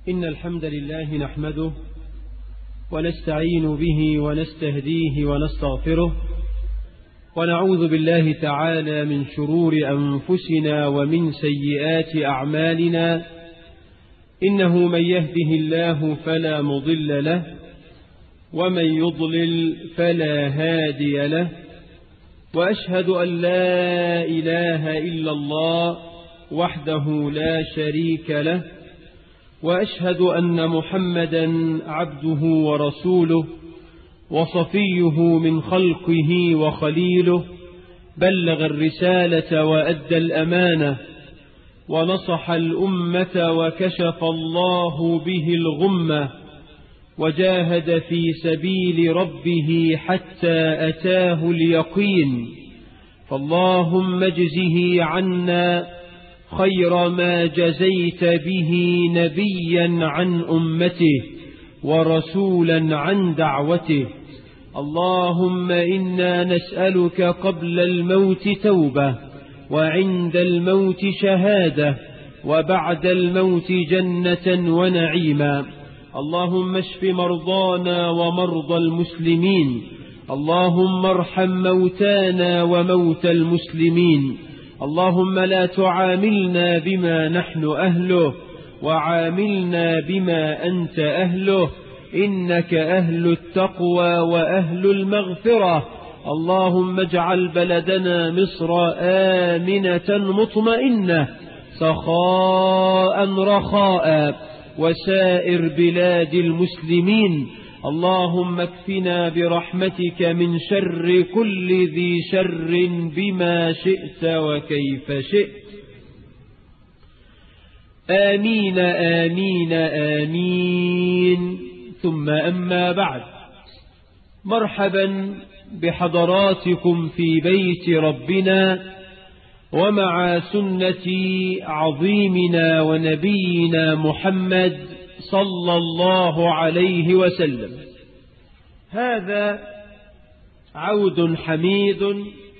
إن الحمد لله نحمده ونستعين به ونستهديه ونستغفره ونعوذ بالله تعالى من شرور أنفسنا ومن سيئات أعمالنا إنه من يهده الله فلا مضل له ومن يضلل فلا هادي له وأشهد أن لا إله إلا الله وحده لا شريك له وأشهد أن محمدا عبده ورسوله وصفيه من خلقه وخليله بلغ الرسالة وأدى الأمانة ونصح الأمة وكشف الله به الغمة وجاهد في سبيل ربه حتى أتاه اليقين فاللهم اجزه عنا خير ما جزيت به نبيا عن أمته ورسولا عن دعوته اللهم إنا نسألك قبل الموت توبة وعند الموت شهادة وبعد الموت جنة ونعيما اللهم اشف مرضانا ومرضى المسلمين اللهم ارحم موتانا وموتى المسلمين اللهم لا تعاملنا بما نحن أهله وعاملنا بما أنت أهله إنك أهل التقوى وأهل المغفرة اللهم اجعل بلدنا مصر آمنة مطمئنة سخاء رخاء وسائر بلاد المسلمين اللهم اكفنا برحمتك من شر كل ذي شر بما شئت وكيف شئت آمين آمين آمين ثم أما بعد مرحبا بحضراتكم في بيت ربنا ومع سنة عظيمنا ونبينا محمد صلى الله عليه وسلم هذا عود حميد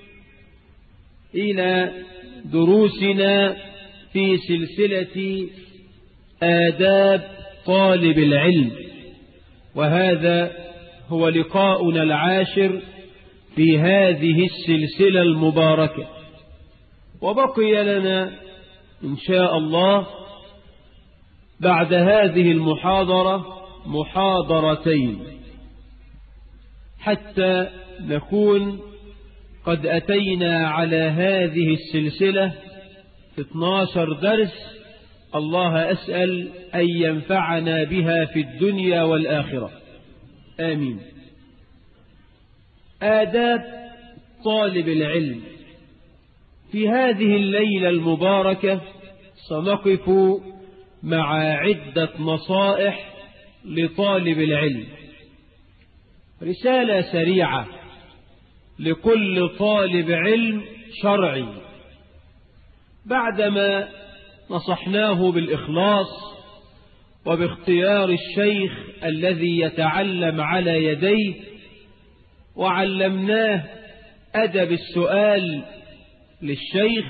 إلى دروسنا في سلسلة آداب طالب العلم وهذا هو لقاؤنا العاشر في هذه السلسلة المباركة وبقي لنا إن شاء الله بعد هذه المحاضرة محاضرتين حتى نكون قد أتينا على هذه السلسلة 12 درس الله أسأل أن ينفعنا بها في الدنيا والآخرة آمين آداب طالب العلم في هذه الليلة المباركة سنقف مع عدة نصائح لطالب العلم رسالة سريعة لكل طالب علم شرعي بعدما نصحناه بالإخلاص وباختيار الشيخ الذي يتعلم على يديه وعلمناه أدب السؤال للشيخ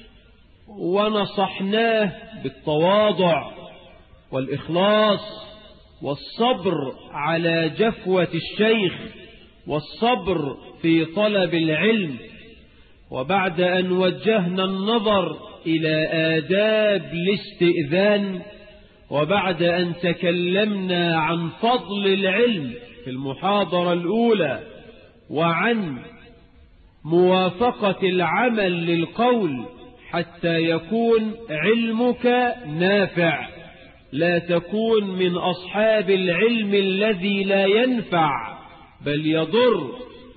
ونصحناه بالتواضع والإخلاص والصبر على جفوة الشيخ والصبر في طلب العلم وبعد أن وجهنا النظر إلى آداب الاستئذان وبعد أن تكلمنا عن فضل العلم في المحاضرة الأولى وعن موافقة العمل للقول حتى يكون علمك نافع لا تكون من أصحاب العلم الذي لا ينفع بل يضر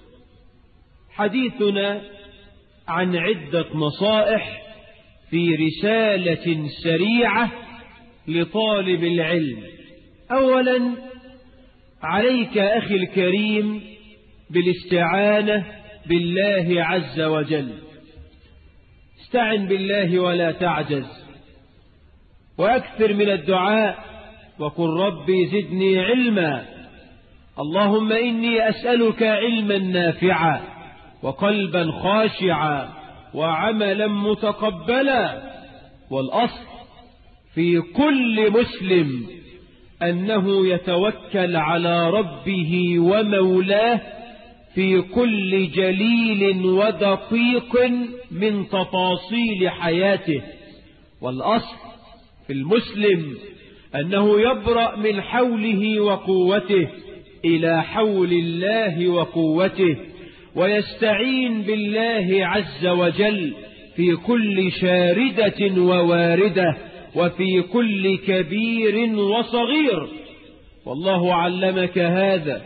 حديثنا عن عدة نصائح في رسالة سريعة لطالب العلم أولا عليك أخي الكريم بالاستعانة بالله عز وجل استعن بالله ولا تعجز وأكثر من الدعاء وقل ربي زدني علما اللهم إني أسألك علما نافعا وقلبا خاشعا وعملا متقبلا والأصل في كل مسلم أنه يتوكل على ربه ومولاه في كل جليل ودقيق من تفاصيل حياته والأصل في المسلم أنه يبرأ من حوله وقوته إلى حول الله وقوته ويستعين بالله عز وجل في كل شاردة وواردة وفي كل كبير وصغير والله علمك هذا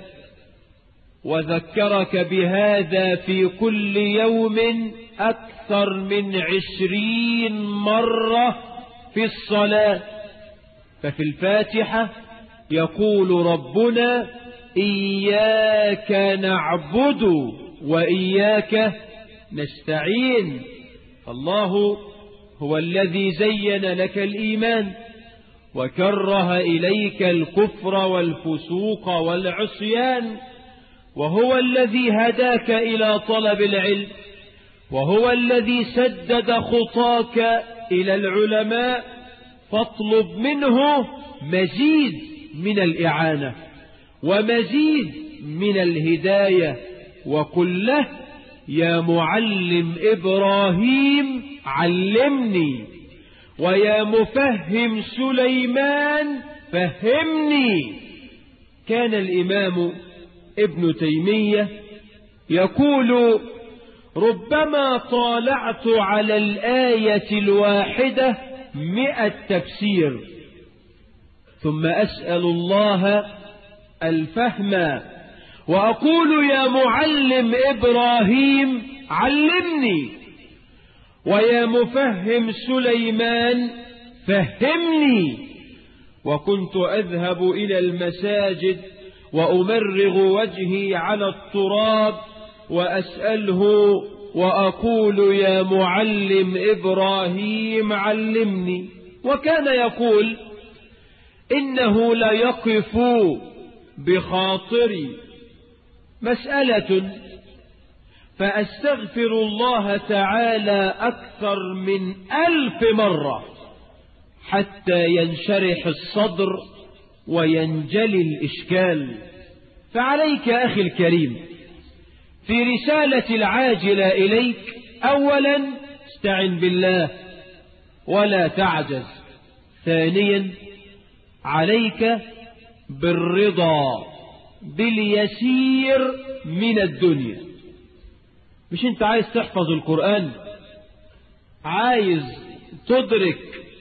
وذكرك بهذا في كل يوم أكثر من عشرين مرة في الصلاة ففي الفاتحة يقول ربنا إياك نعبد وإياك نستعين الله هو الذي زين لك الإيمان وكره إليك الكفر والفسوق والعصيان وهو الذي هداك إلى طلب العلم وهو الذي سدد خطاك إلى العلماء فاطلب منه مزيد من الإعانة ومزيد من الهداية وقل له يا معلم إبراهيم علمني ويا مفهم سليمان فهمني كان الإمام ابن تيمية يقول ربما طالعت على الآية الواحدة مئة تفسير ثم أسأل الله الفهم وأقول يا معلم إبراهيم علمني ويا مفهم سليمان فهمني وكنت أذهب إلى المساجد وأمرغ وجهي على التراب وأسأله وأقول يا معلم إبراهيم علمني وكان يقول إنه لا يقف بخاطري مسألة فأستغفر الله تعالى أكثر من ألف مرة حتى ينشرح الصدر وينجلي الإشكال فعليك أخي الكريم في رسالة العاجلة إليك أولا استعن بالله ولا تعجز ثانيا عليك بالرضا باليسير من الدنيا مش انت عايز تحفظ القرآن عايز تدرك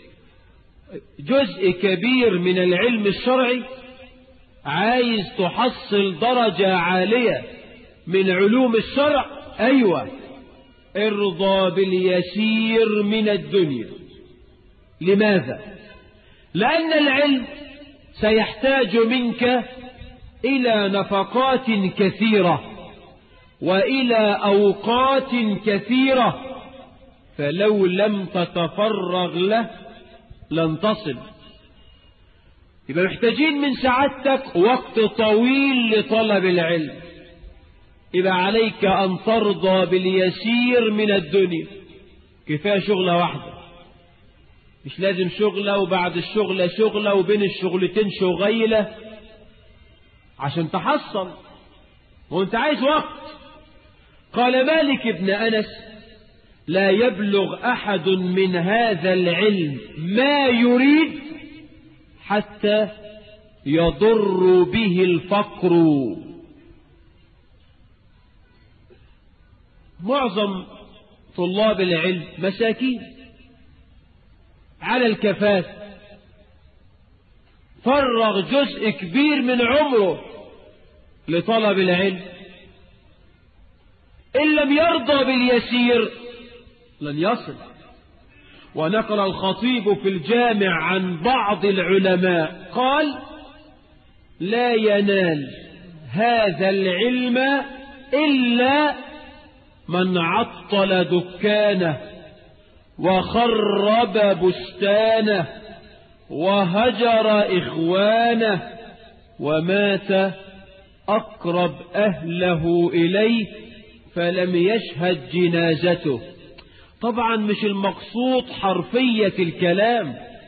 جزء كبير من العلم الشرعي عايز تحصل درجة عالية من علوم الشرع أيوة ارضى باليسير من الدنيا لماذا لأن العلم سيحتاج منك إلى نفقات كثيرة وإلى أوقات كثيرة فلو لم تتفرغ له لن تصل يبقى محتاجين من سعادتك وقت طويل لطلب العلم يبقى عليك أن ترضى باليسير من الدنيا كفاية شغلة واحدة مش لازم شغلة وبعد الشغلة شغلة وبين الشغلتين شغيلة عشان تحصل وانت عايز وقت قال مالك ابن أنس لا يبلغ أحد من هذا العلم ما يريد حتى يضر به الفقر معظم طلاب العلم مساكين على الكفاف فرغ جزء كبير من عمره لطلب العلم إن لم يرضى باليسير لن يصل ونقل الخطيب في الجامع عن بعض العلماء قال لا ينال هذا العلم إلا من عطل دكانه وخرب بستانه وهجر إخوانه ومات أقرب أهله إليه فلم يشهد جنازته طبعا مش المقصود حرفية الكلام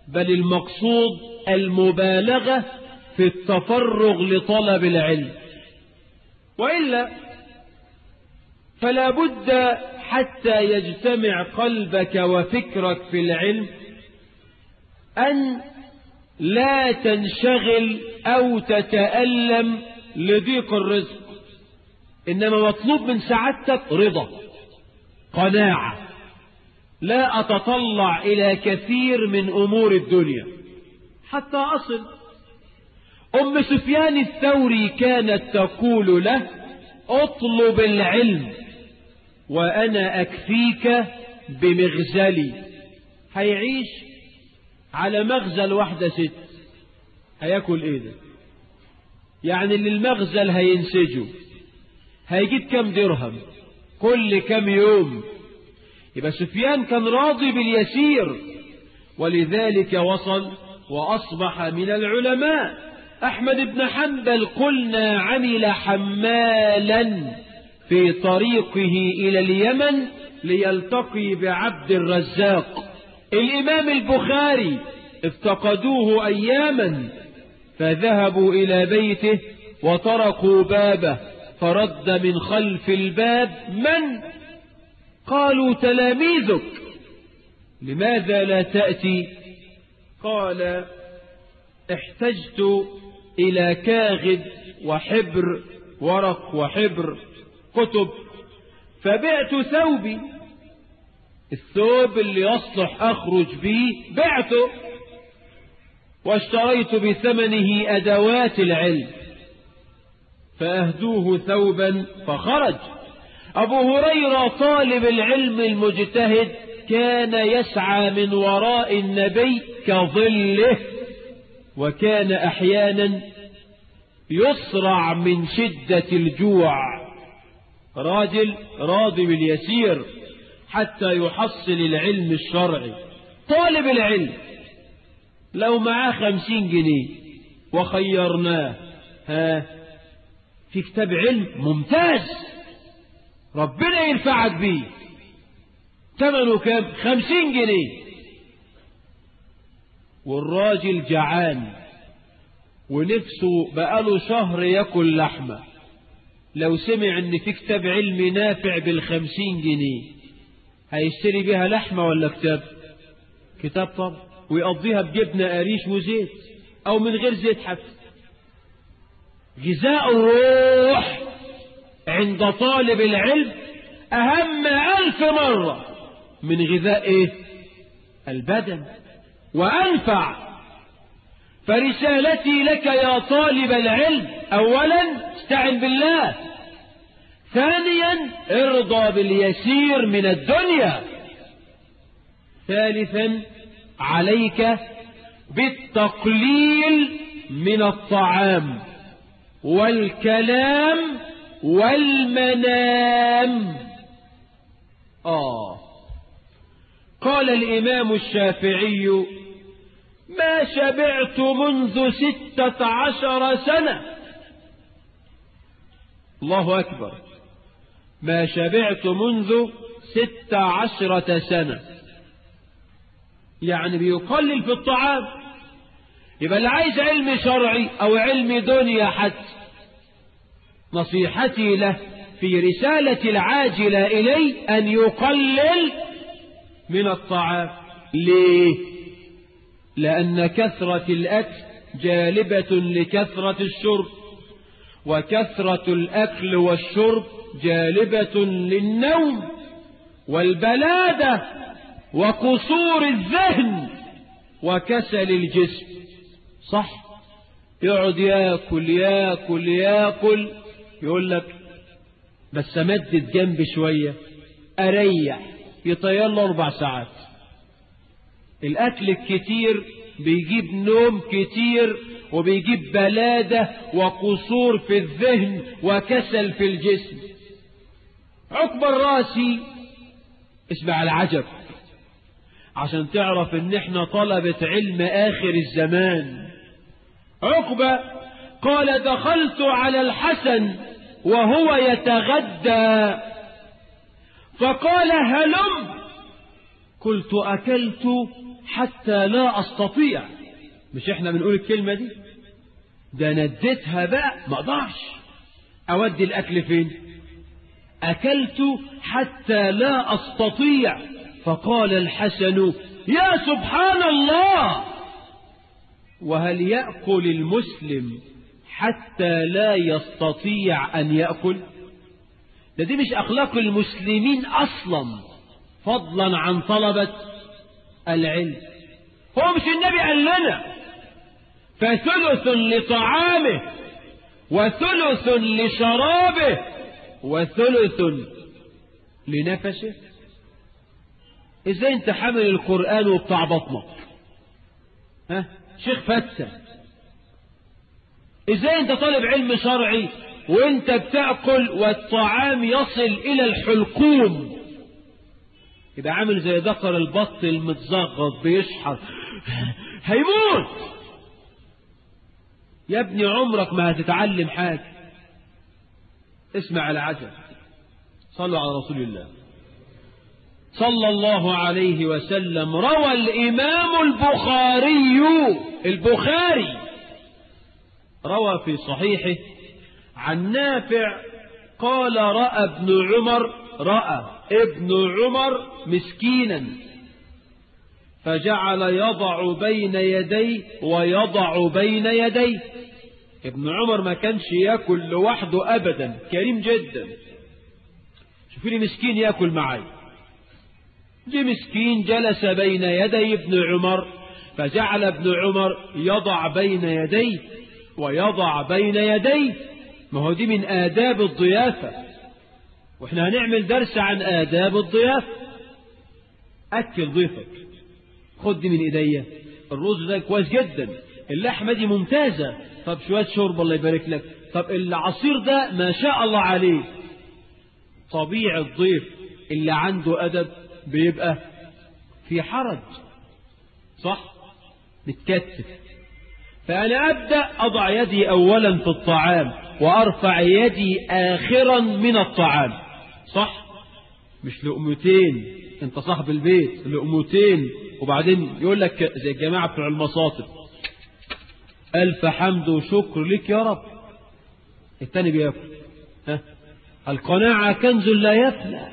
بل المقصود المبالغة في التفرغ لطلب العلم وإلا فلا بد حتى يجتمع قلبك وفكرك في العلم أن لا تنشغل أو تتألم لضيق الرزق إنما مطلوب من سعادتك رضا قناعة لا أتطلع إلى كثير من أمور الدنيا حتى أصل أم سفيان الثوري كانت تقول له اطلب العلم وأنا أكفيك بمغزلي هيعيش على مغزل واحدة ست هياكل ايه ده يعني اللي المغزل هينسجه هيجيب كم درهم كل كم يوم يبقى سفيان كان راضي باليسير ولذلك وصل وأصبح من العلماء أحمد بن حنبل قلنا عمل حمالا في طريقه إلى اليمن ليلتقي بعبد الرزاق الإمام البخاري افتقدوه أياما فذهبوا إلى بيته وطرقوا بابه فرد من خلف الباب من قالوا تلاميذك لماذا لا تأتي قال احتجت إلى كاغد وحبر ورق وحبر كتب فبعت ثوبي الثوب اللي يصلح أخرج به بعته واشتريت بثمنه أدوات العلم فأهدوه ثوبا فخرج أبو هريرة طالب العلم المجتهد كان يسعى من وراء النبي كظله وكان أحيانا يصرع من شدة الجوع راجل راضي باليسير حتى يحصل العلم الشرعي طالب العلم لو معاه خمسين جنيه وخيرناه ها في كتاب علم ممتاز ربنا ينفعك بيه ثمنه كام خمسين جنيه والراجل جعان ونفسه بقاله شهر ياكل لحمة لو سمع ان في كتاب علمي نافع بالخمسين جنيه هيشتري بيها لحمة ولا كتاب كتاب طب ويقضيها بجبنة قريش وزيت او من غير زيت حتى غذاء الروح عند طالب العلم أهم ألف مرة من غذاء إيه؟ البدن وأنفع فرسالتي لك يا طالب العلم أولا استعن بالله ثانيا ارضى باليسير من الدنيا ثالثا عليك بالتقليل من الطعام والكلام والمنام آه قال الإمام الشافعي ما شبعت منذ ستة عشر سنة الله أكبر ما شبعت منذ ستة عشرة سنة يعني بيقلل في الطعام يبقى اللي عايز علم شرعي أو علم دنيا حتى نصيحتي له في رسالة العاجلة إلي أن يقلل من الطعام ليه لأن كثرة الأكل جالبة لكثرة الشرب وكثرة الأكل والشرب جالبة للنوم والبلادة وقصور الذهن وكسل الجسم صح يقعد ياكل ياكل ياكل يقول لك بس امدد جنبي شوية اريح يطير له اربع ساعات الاكل الكتير بيجيب نوم كتير وبيجيب بلادة وقصور في الذهن وكسل في الجسم عقب الراسي اسمع العجب عشان تعرف ان احنا طلبة علم اخر الزمان عقبة قال دخلت على الحسن وهو يتغدى فقال هلم قلت أكلت حتى لا أستطيع مش احنا بنقول الكلمة دي ده نديتها بقى ما اقدرش أودي الأكل فين أكلت حتى لا أستطيع فقال الحسن يا سبحان الله وهل يأكل المسلم حتى لا يستطيع أن يأكل ده دي مش أخلاق المسلمين أصلا فضلا عن طلبة العلم هو مش النبي قال لنا فثلث لطعامه وثلث لشرابه وثلث لنفسه ازاي انت حامل القرآن وبتاع بطنك ها شيخ فتة ازاي انت طالب علم شرعي وانت بتأكل والطعام يصل الى الحلقوم يبقى عامل زي ذكر البط المتزغط بيشحر هيموت يا ابني عمرك ما هتتعلم حاجة اسمع العجب صلوا على رسول الله صلى الله عليه وسلم روى الإمام البخاري البخاري روى في صحيحه عن نافع قال رأى ابن عمر رأى ابن عمر مسكينا فجعل يضع بين يديه ويضع بين يديه ابن عمر ما كانش ياكل لوحده أبدا كريم جدا شوفوا لي مسكين ياكل معي جه مسكين جلس بين يدي ابن عمر فجعل ابن عمر يضع بين يديه ويضع بين يديه ما هو دي من آداب الضيافة واحنا هنعمل درس عن آداب الضيافة أكل ضيفك خد دي من إيديا الرز ده كويس جدا اللحمة دي ممتازة طب شوية شرب الله يبارك لك طب العصير ده ما شاء الله عليه طبيعي الضيف اللي عنده أدب بيبقى في حرج صح متكتف فأنا أبدأ أضع يدي أولا في الطعام وأرفع يدي آخرا من الطعام صح مش لقمتين انت صاحب البيت لقمتين وبعدين يقول لك زي الجماعة بتوع المصاطب ألف حمد وشكر لك يا رب التاني بياكل ها القناعة كنز لا يفنى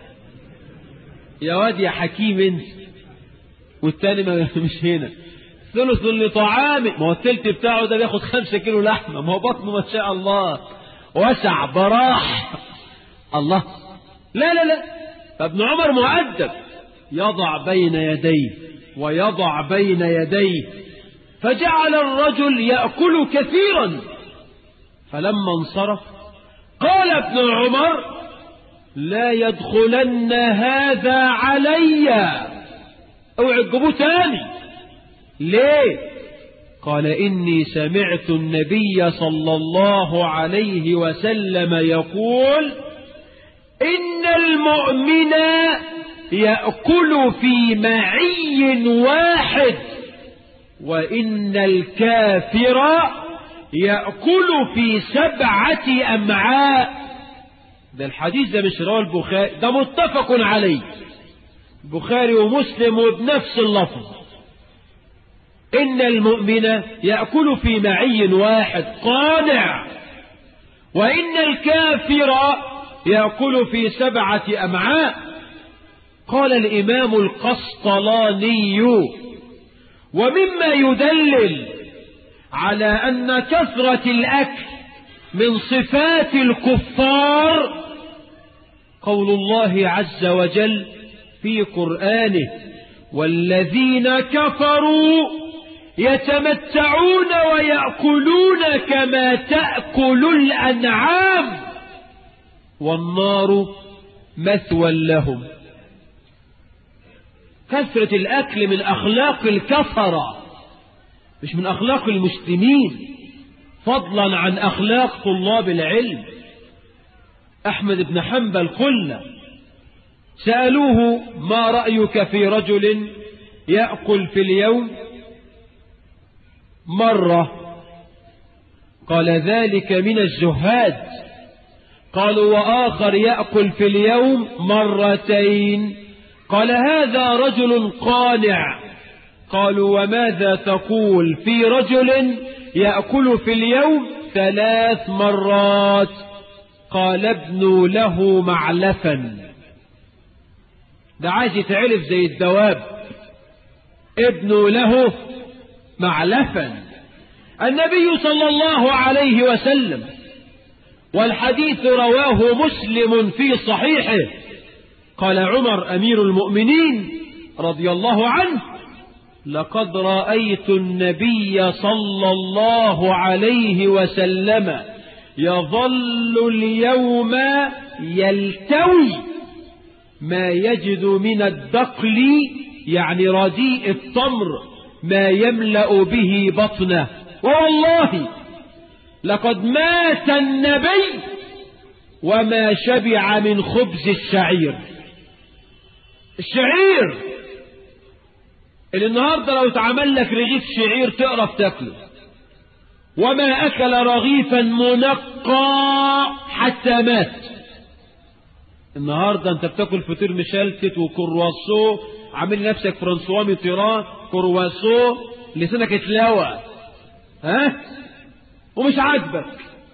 يا واد يا حكيم انت والتاني ما مش هنا ثلث لطعامه ما هو التلت بتاعه ده بياخد خمسة كيلو لحمة ما هو بطنه ما شاء الله وسع براح الله لا لا لا فابن عمر مؤدب يضع بين يديه ويضع بين يديه فجعل الرجل يأكل كثيرا فلما انصرف قال ابن عمر لا يدخلن هذا علي اوعى تجيبوه تاني ليه قال إني سمعت النبي صلى الله عليه وسلم يقول إن المؤمن يأكل في معي واحد وإن الكافر يأكل في سبعة أمعاء ده الحديث ده مش رواه البخاري ده متفق عليه البخاري ومسلم وبنفس اللفظ إن المؤمن يأكل في معي واحد قانع وإن الكافر يأكل في سبعة أمعاء قال الإمام القسطلاني ومما يدلل على أن كثرة الأكل من صفات الكفار قول الله عز وجل في قرآنه والذين كفروا يتمتعون ويأكلون كما تأكل الأنعام والنار مثوى لهم كثرة الأكل من أخلاق الكفرة مش من أخلاق المسلمين فضلا عن أخلاق طلاب العلم أحمد بن حنبل قلنا سألوه ما رأيك في رجل يأكل في اليوم مرة قال ذلك من الزهاد قالوا وآخر يأكل في اليوم مرتين قال هذا رجل قانع قالوا وماذا تقول في رجل يأكل في اليوم ثلاث مرات قال ابنوا له معلفا ده عايز يتعرف زي الدواب ابنوا له معلفا النبي صلى الله عليه وسلم والحديث رواه مسلم في صحيحه قال عمر أمير المؤمنين رضي الله عنه لقد رأيت النبي صلى الله عليه وسلم يظل اليوم يلتوي ما يجد من الدقل يعني رديء التمر ما يملأ به بطنه والله لقد مات النبي وما شبع من خبز الشعير الشعير اللي النهاردة لو اتعمل لك رغيف شعير تقرف تاكله وما أكل رغيفا منقى حتى مات النهاردة انت بتاكل فطير مشلتت وكرواسو عامل نفسك فرانسوا ميتيران كرواسو لسانك اتلوى ها ومش عاجبك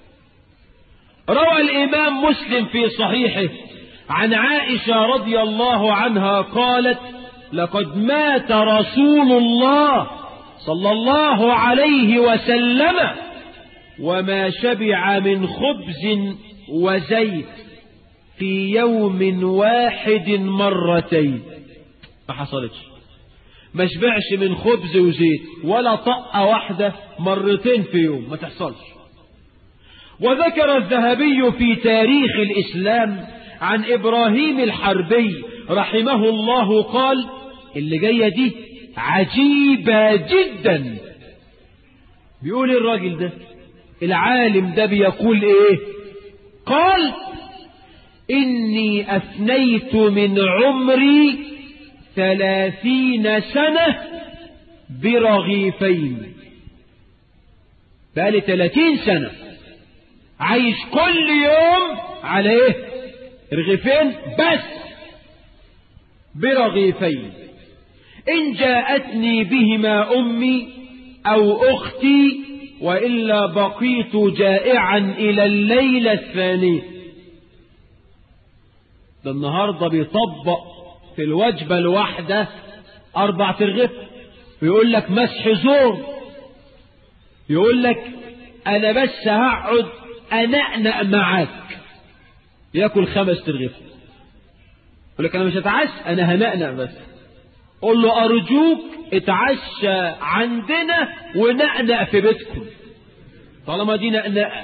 روى الإمام مسلم في صحيحه عن عائشة رضي الله عنها قالت لقد مات رسول الله صلى الله عليه وسلم وما شبع من خبز وزيت في يوم واحد مرتين ما حصلتش ما شبعش من خبز وزيت ولا طقة واحدة مرتين في يوم ما تحصلش وذكر الذهبي في تاريخ الإسلام عن إبراهيم الحربي رحمه الله قال اللي جاية دي عجيبة جدا بيقول الراجل ده العالم ده بيقول ايه قال إني أفنيت من عمري ثلاثين سنة برغيفين بقالي ثلاثين سنة عايش كل يوم على ايه رغيفين بس برغيفين إن جاءتني بهما أمي أو أختي وإلا بقيت جائعا إلى الليلة الثانية ده النهاردة بيطبق في الوجبة الواحدة أربع ترغيف ويقول لك مسح زور يقول لك أنا بس هقعد أنأنأ معاك ياكل خمس ترغيف يقول لك أنا مش هتعشى أنا هنأنأ بس قول له أرجوك اتعشى عندنا ونأنأ في بيتكم طالما دي نأنأة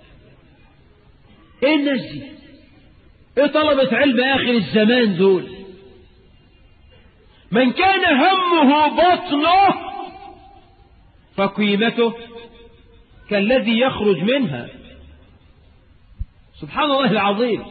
ايه الناس دي ايه طلبة علم آخر الزمان دول من كان همه بطنه فقيمته كالذي يخرج منها سبحان الله العظيم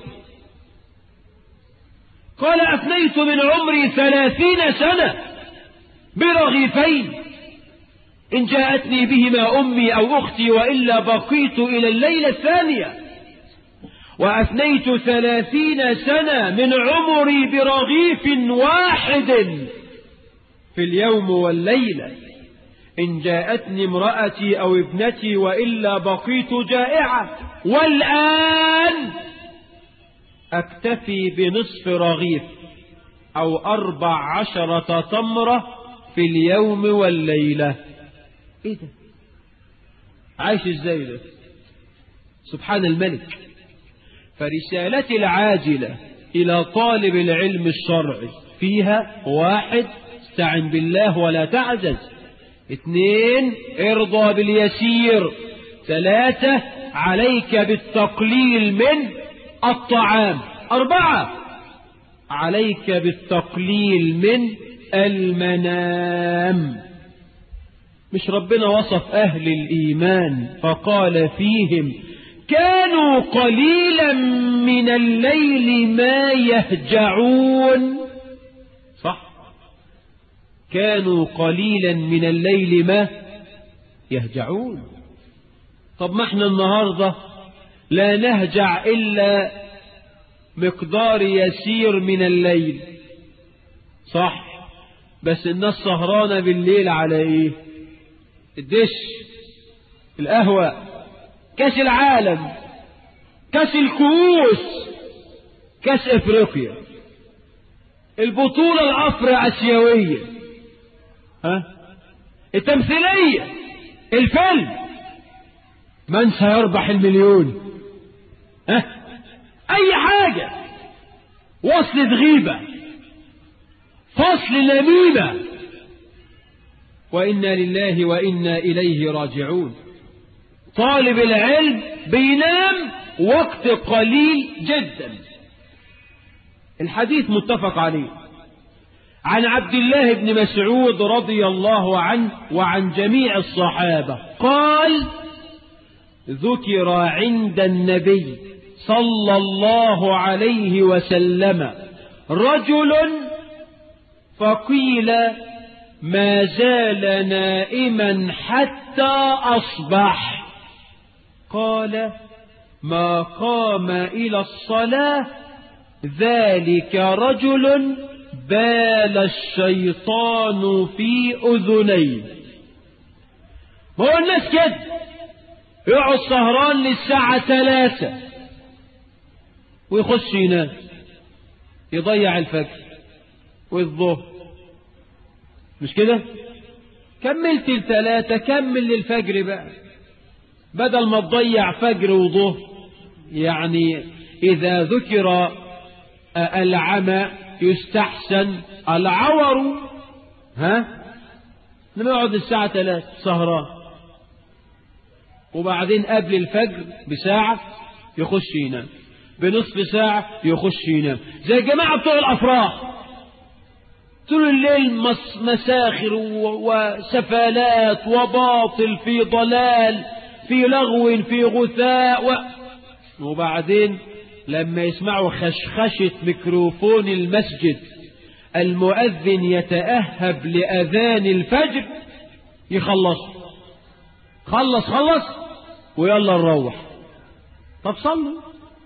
قال أفنيت من عمري ثلاثين سنة برغيفين إن جاءتني بهما أمي أو أختي وإلا بقيت إلى الليلة الثانية وأفنيت ثلاثين سنة من عمري برغيف واحد في اليوم والليلة إن جاءتني امرأتي أو ابنتي وإلا بقيت جائعة والآن أكتفي بنصف رغيف أو أربع عشرة تمرة في اليوم والليلة إيه ده عايش إزاي ده سبحان الملك فرسالتي العاجلة إلى طالب العلم الشرعي فيها واحد استعن بالله ولا تعجز اثنين ارضى باليسير ثلاثة عليك بالتقليل من الطعام أربعة عليك بالتقليل من المنام مش ربنا وصف أهل الإيمان فقال فيهم كانوا قليلا من الليل ما يهجعون صح كانوا قليلا من الليل ما يهجعون طب ما احنا النهاردة لا نهجع إلا مقدار يسير من الليل صح بس الناس سهرانة بالليل على ايه الدش القهوة كاس العالم كاس الكؤوس كاس افريقيا البطولة الافرع اسيوية ها التمثيلية الفيلم من سيربح المليون ها اي حاجة وصلة غيبة فصل نميمة وإنا لله وإنا إليه راجعون طالب العلم بينام وقت قليل جدا الحديث متفق عليه عن عبد الله بن مسعود رضي الله عنه وعن جميع الصحابة قال ذكر عند النبي صلى الله عليه وسلم رجل فقيل ما زال نائما حتى أصبح قال ما قام إلى الصلاة ذلك رجل بال الشيطان في أذنيه هو الناس كده يقعد سهران للساعة ثلاثة ويخش ينام يضيع الفجر والظهر مش كده كملت الثلاثة كمل للفجر بقى بدل ما تضيع فجر وظهر يعني إذا ذكر العمى يستحسن العور ها لما يقعد الساعة ثلاثة سهران وبعدين قبل الفجر بساعة يخش ينام بنصف ساعة يخش ينام زي الجماعة بتوع الأفراح طول الليل مس مساخر وسفالات وباطل في ضلال في لغو في غثاء و... وبعدين لما يسمعوا خشخشة ميكروفون المسجد المؤذن يتأهب لأذان الفجر يخلص خلص خلص ويلا نروح طب صلوا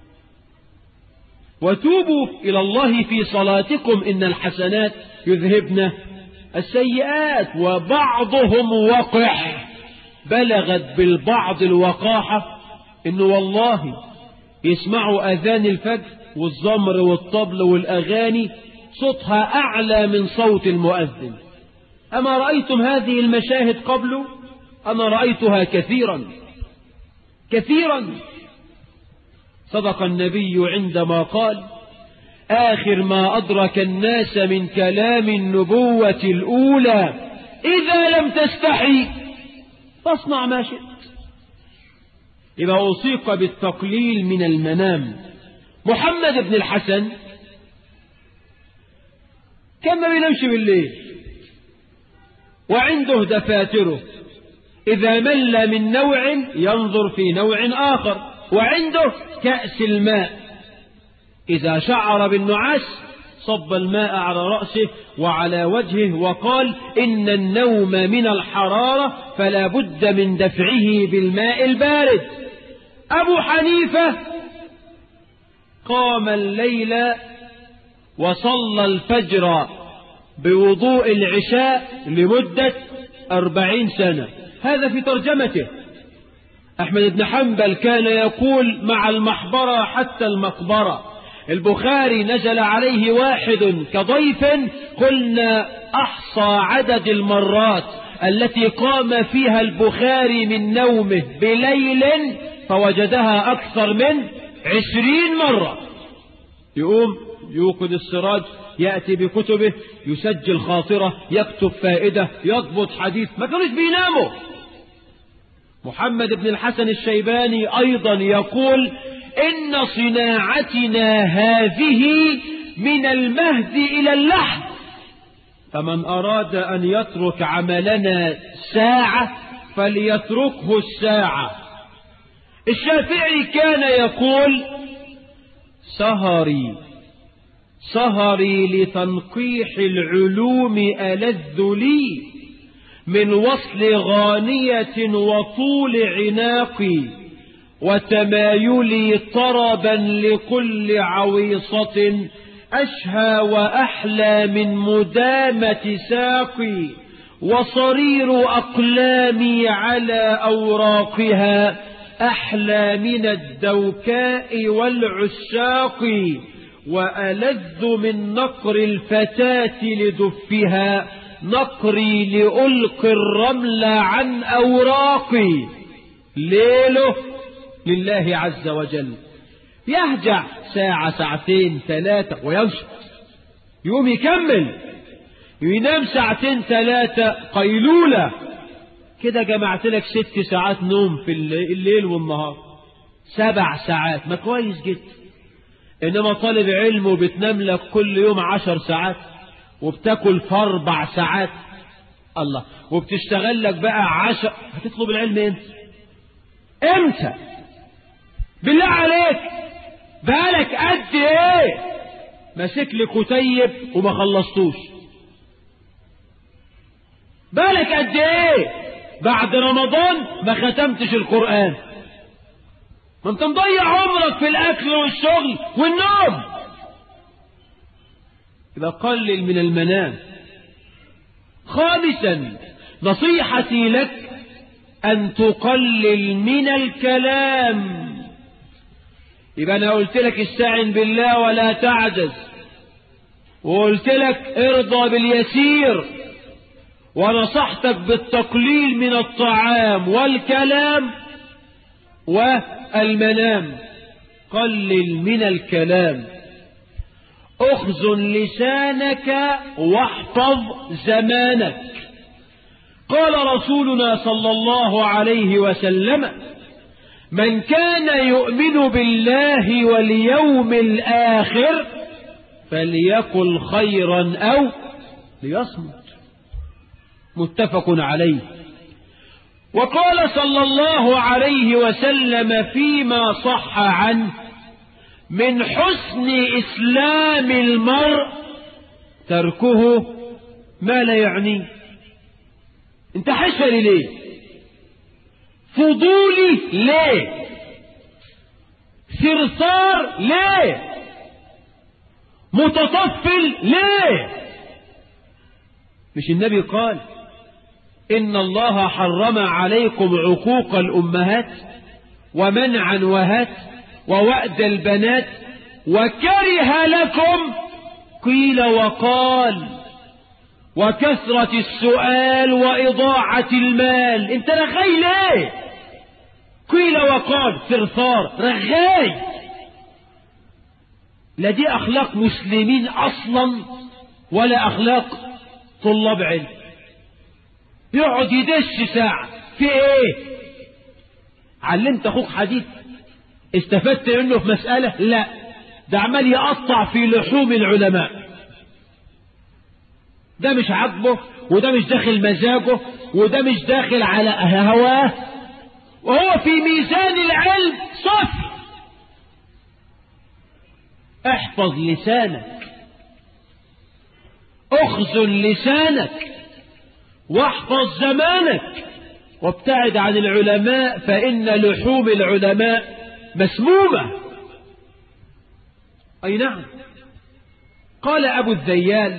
وتوبوا إلى الله في صلاتكم إن الحسنات يذهبن السيئات وبعضهم وقح بلغت بالبعض الوقاحة إنه والله يسمعوا أذان الفجر والزمر والطبل والأغاني صوتها أعلى من صوت المؤذن أما رأيتم هذه المشاهد قبل أنا رأيتها كثيرا كثيرا صدق النبي عندما قال آخر ما أدرك الناس من كلام النبوة الأولى إذا لم تستحي فاصنع ما شئت إذا أوصيك بالتقليل من المنام محمد بن الحسن كان ما بينامش بالليل وعنده دفاتره إذا مل من نوع ينظر في نوع آخر وعنده كأس الماء إذا شعر بالنعاس صب الماء على رأسه وعلى وجهه وقال إن النوم من الحرارة فلا بد من دفعه بالماء البارد أبو حنيفة قام الليل وصلى الفجر بوضوء العشاء لمدة أربعين سنة هذا في ترجمته أحمد بن حنبل كان يقول مع المحبرة حتى المقبرة البخاري نزل عليه واحد كضيف قلنا أحصى عدد المرات التي قام فيها البخاري من نومه بليل فوجدها أكثر من عشرين مرة يقوم يوقد السراج يأتي بكتبه يسجل خاطرة يكتب فائدة يضبط حديث ما كانوش بيناموا محمد بن الحسن الشيباني أيضا يقول إن صناعتنا هذه من المهد إلى اللحد فمن أراد أن يترك عملنا ساعة فليتركه الساعة الشافعي كان يقول سهري سهري لتنقيح العلوم ألذ لي من وصل غانية وطول عناقي وتمايلي طربا لكل عويصة أشهى وأحلى من مدامة ساقي وصرير أقلامي على أوراقها أحلى من الدوكاء والعشاق وألذ من نقر الفتاة لدفها نقري لألقي الرمل عن أوراقي ليله لله عز وجل يهجع ساعة ساعتين ثلاثة وينشط يقوم يكمل ينام ساعتين ثلاثة قيلولة كده جمعت لك ست ساعات نوم في الليل والنهار سبع ساعات ما كويس جدا إنما طالب علم وبتنام لك كل يوم عشر ساعات وبتاكل في أربع ساعات الله وبتشتغل لك بقى عشر هتطلب العلم امتى امتى بالله عليك بالك قد ايه ماسك لي كتيب وما خلصتوش بالك قد ايه بعد رمضان ما ختمتش القرآن ما انت مضيع عمرك في الاكل والشغل والنوم يبقى قلل من المنام خامسا نصيحتي لك ان تقلل من الكلام يبقى انا قلت لك استعن بالله ولا تعجز وقلت لك ارضى باليسير ونصحتك بالتقليل من الطعام والكلام والمنام قلل من الكلام اخزن لسانك واحفظ زمانك قال رسولنا صلى الله عليه وسلم من كان يؤمن بالله واليوم الآخر فليقل خيرا أو ليصمت متفق عليه وقال صلى الله عليه وسلم فيما صح عنه من حسن إسلام المرء تركه ما لا يعنيه انت حشري ليه فضولي ليه ثرثار ليه متطفل ليه مش النبي قال إن الله حرم عليكم عقوق الأمهات ومنع وهات ووأد البنات وكره لكم قيل وقال وكثرة السؤال وإضاعة المال انت رغاي ليه قيل وقال ثرثار رغاي لا دي أخلاق مسلمين أصلا ولا أخلاق طلاب علم يقعد يدش ساعة في ايه علمت اخوك حديث استفدت منه في مسألة لا ده عمال يقطع في لحوم العلماء ده مش عاجبه وده مش داخل مزاجه وده مش داخل على هواه وهو في ميزان العلم صفر احفظ لسانك اخزن لسانك واحفظ زمانك وابتعد عن العلماء فإن لحوم العلماء مسمومة أي نعم قال أبو الذيال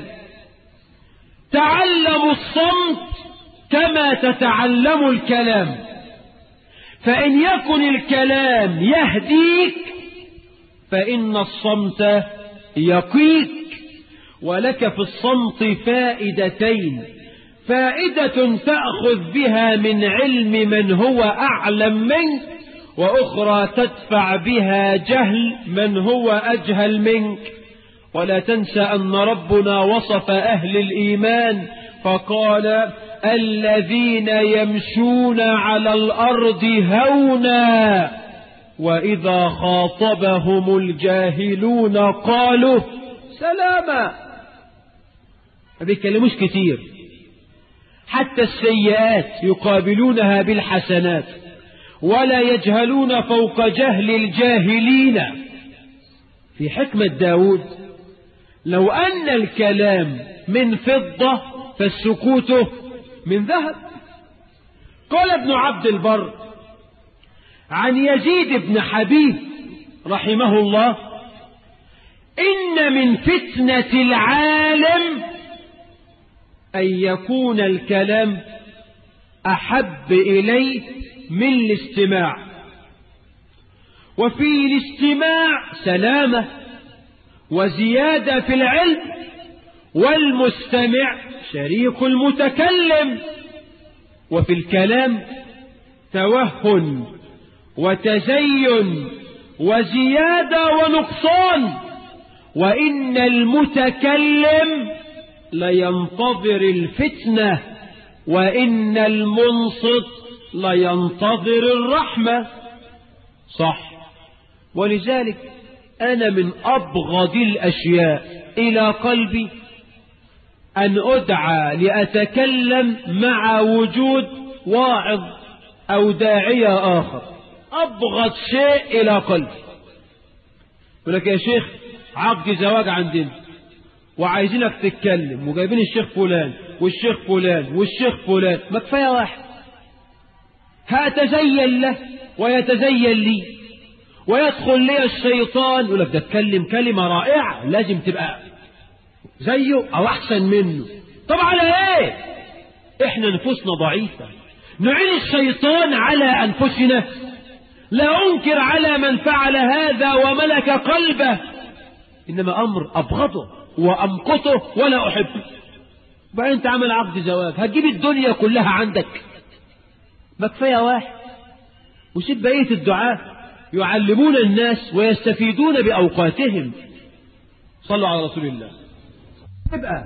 تعلموا الصمت كما تتعلم الكلام فإن يكن الكلام يهديك فإن الصمت يقيك ولك في الصمت فائدتين فائدة تأخذ بها من علم من هو أعلم منك وأخرى تدفع بها جهل من هو أجهل منك ولا تنسى أن ربنا وصف أهل الإيمان فقال الذين يمشون على الأرض هونا وإذا خاطبهم الجاهلون قالوا سلاما ما بيتكلموش كتير حتى السيئات يقابلونها بالحسنات ولا يجهلون فوق جهل الجاهلين في حكمة داود لو أن الكلام من فضة فالسكوت من ذهب قال ابن عبد البر عن يزيد بن حبيب رحمه الله إن وإن من فتنة العالم أن يكون الكلام أحب إليه من الاستماع وفي الاستماع سلامة وزيادة في العلم والمستمع شريك المتكلم وفي الكلام توهن وتزين وزيادة ونقصان وإن المتكلم لينتظر الفتنة وإن المنصت لينتظر الرحمة صح ولذلك أنا من أبغض الأشياء إلى قلبي أن أدعى لأتكلم مع وجود واعظ أو داعية آخر أبغض شيء إلى قلبي يقول لك يا شيخ عقد زواج عندنا وعايزينك تتكلم وجايبين الشيخ فلان والشيخ فلان والشيخ فلان ما كفايه واحد هأتزين له ويتزين لي ويدخل لي الشيطان يقول لك ده اتكلم كلمة رائعة لازم تبقى زيه أو أحسن منه طب على إيه إحنا نفوسنا ضعيفة نعين الشيطان على أنفسنا لا أنكر على من فعل هذا وملك قلبه إنما أمر أبغضه وأمقته ولا أحبه بقى أنت عمل عقد زواج هتجيب الدنيا كلها عندك ما كفاية واحد وسيب بقية الدعاء يعلمون الناس ويستفيدون بأوقاتهم صلوا على رسول الله يبقى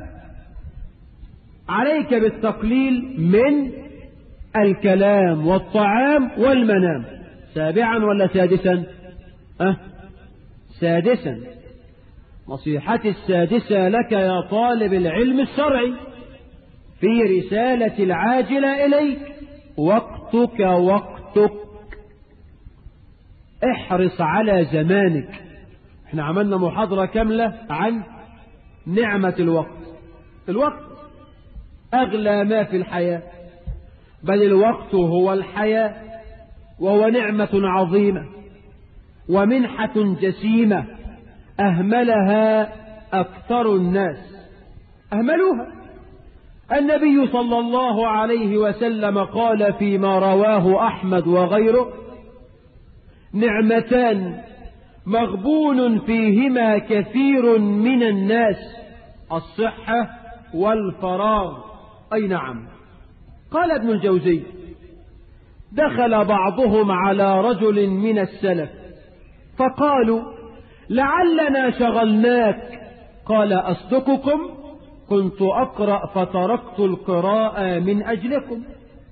عليك بالتقليل من الكلام والطعام والمنام سابعا ولا سادسا أه؟ سادسا نصيحتي السادسة لك يا طالب العلم الشرعي في رسالة العاجلة إليك وقتك وقتك احرص على زمانك احنا عملنا محاضرة كاملة عن نعمة الوقت الوقت أغلى ما في الحياة بل الوقت هو الحياة وهو نعمة عظيمة ومنحة جسيمة أهملها أكثر الناس أهملوها النبي صلى الله عليه وسلم قال فيما رواه أحمد وغيره نعمتان مغبون فيهما كثير من الناس الصحة والفراغ أي نعم قال ابن الجوزي دخل بعضهم على رجل من السلف فقالوا لعلنا شغلناك قال أصدقكم كنت أقرأ فتركت القراءة من أجلكم